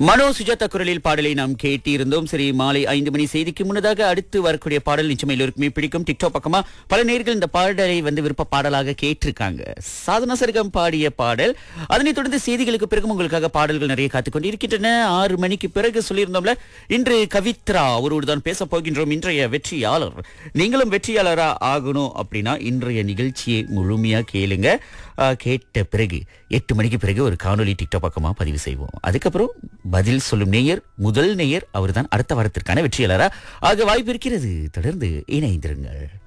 மனோ சுஜாதா குரலில் பாடலை நாம் கேட்டிருந்தோம் சரி மாலை ஐந்து மணி செய்திக்கு முன்னதாக அடுத்து வரக்கூடிய பாடல் நிச்சயம் எல்லோருக்குமே பிடிக்கும் டிக்டாக் பக்கமா பல நேர்கள் இந்த பாடலை வந்து விருப்ப பாடலாக கேட்டிருக்காங்க சாதனா சர்க்கம் பாடிய பாடல் அதனைத் தொடர்ந்து செய்திகளுக்கு பிறகு உங்களுக்காக பாடல்கள் நிறைய காத்துக் கொண்டிருக்கின்றன ஆறு மணிக்கு பிறகு சொல்லியிருந்தோம்ல இன்று கவித்ரா அவரோடு தான் பேச போகின்றோம் இன்றைய வெற்றியாளர் நீங்களும் வெற்றியாளரா ஆகணும் அப்படின்னா இன்றைய நிகழ்ச்சியை முழுமையா கேளுங்க ஆ, கேட்ட பிறகு எட்டு மணிக்கு பிறகு ஒரு காணொலி டிக்டாக் பக்கமா பதிவு செய்வோம் அதுக்கப்புறம் பதில் சொல்லும் நேயர் முதல் நேயர் அவர்தான் அடுத்த வாரத்திற்கான வெற்றியாளரா ஆக வாய்ப்பு இருக்கிறது தொடர்ந்து இணைந்திருங்கள்